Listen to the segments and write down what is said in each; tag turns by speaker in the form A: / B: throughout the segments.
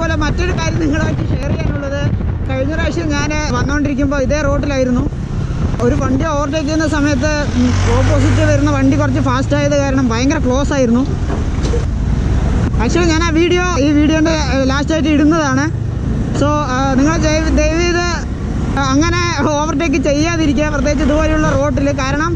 A: അതേപോലെ മറ്റൊരു കാര്യം നിങ്ങളുമായിട്ട് ഷെയർ ചെയ്യാനുള്ളത് കഴിഞ്ഞ പ്രാവശ്യം ഞാൻ വന്നുകൊണ്ടിരിക്കുമ്പോൾ ഇതേ റോഡിലായിരുന്നു ഒരു വണ്ടി ഓവർടേക്ക് ചെയ്യുന്ന സമയത്ത് ഓപ്പോസിറ്റ് വരുന്ന വണ്ടി കുറച്ച് ഫാസ്റ്റ് ആയത് കാരണം ഭയങ്കര ക്ലോസ് ആയിരുന്നു ആക്ച്വലി ഞാൻ ആ വീഡിയോ ഈ വീഡിയോൻ്റെ ലാസ്റ്റായിട്ട് ഇടുന്നതാണ് സോ നിങ്ങൾ ദയവ് ദയവ് ചെയ്ത് അങ്ങനെ ഓവർടേക്ക് ചെയ്യാതിരിക്കുക പ്രത്യേകിച്ച് ഇതുപോലെയുള്ള റോഡിൽ കാരണം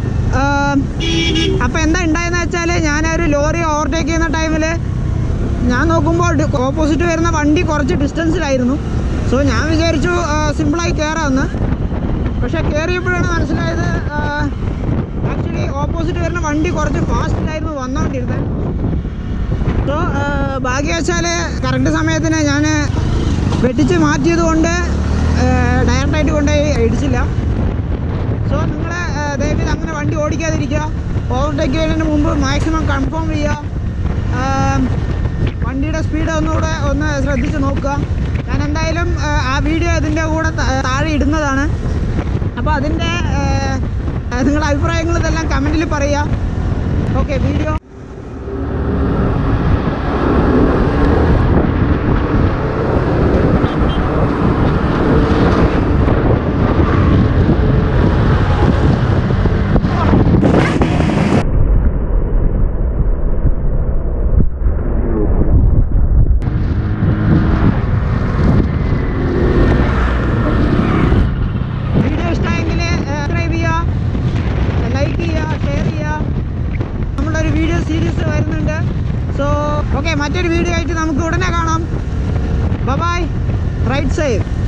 A: അപ്പോൾ എന്താ ഉണ്ടായെന്ന് വെച്ചാൽ ഞാനൊരു ലോറി ഓവർടേക്ക് ചെയ്യുന്ന ടൈമിൽ ഞാൻ നോക്കുമ്പോൾ ഓപ്പോസിറ്റ് വരുന്ന വണ്ടി കുറച്ച് ഡിസ്റ്റൻസിലായിരുന്നു സോ ഞാൻ വിചാരിച്ചു സിമ്പിളായി കയറാമെന്ന് പക്ഷേ കയറിയപ്പോഴാണ് മനസ്സിലായത് ആക്ച്വലി ഓപ്പോസിറ്റ് വരുന്ന വണ്ടി കുറച്ച് ഫാസ്റ്റിലായിരുന്നു വന്നുകൊണ്ടിരുന്നത് സോ ഭാഗ്യവശാൽ കറക്റ്റ് സമയത്തിന് ഞാൻ വെട്ടിച്ച് മാറ്റിയത് കൊണ്ട് ഡയറക്റ്റായിട്ട് കൊണ്ടുപോയി ഇടിച്ചില്ല സോ നിങ്ങൾ ദയവിത് അങ്ങനെ വണ്ടി ഓടിക്കാതിരിക്കുക ഓവർടേക്ക് ചെയ്യുന്നതിന് മുമ്പ് മാക്സിമം കൺഫേം ചെയ്യുക ആ, വണ്ടിയുടെ സ്പീഡ് ഒന്നുകൂടെ ഒന്ന് ശ്രദ്ധിച്ച് നോക്കുക ഞാൻ എന്തായാലും ആ, ആ വീഡിയോ ഇതിൻ്റെ കൂടെ ത- താഴെ ഇടുന്നതാണ് അപ്പോൾ അതിൻ്റെ ആ, നിങ്ങളുടെ അഭിപ്രായങ്ങൾ ഇതെല്ലാം കമൻറ്റിൽ പറയുക ഓക്കെ വീഡിയോ വീഡിയോ ഇഷ്ടമായെങ്കിൽ സബ്സ്ക്രൈബ് ചെയ്യുക ലൈക്ക് ചെയ്യുക ഷെയർ ചെയ്യുക നമ്മളൊരു വീഡിയോ സീരീസ് വരുന്നുണ്ട് സോ ഓക്കെ മറ്റൊരു വീഡിയോ ആയിട്ട് നമുക്ക് ഉടനെ കാണാം ബൈ റൈറ്റ് സേഫ്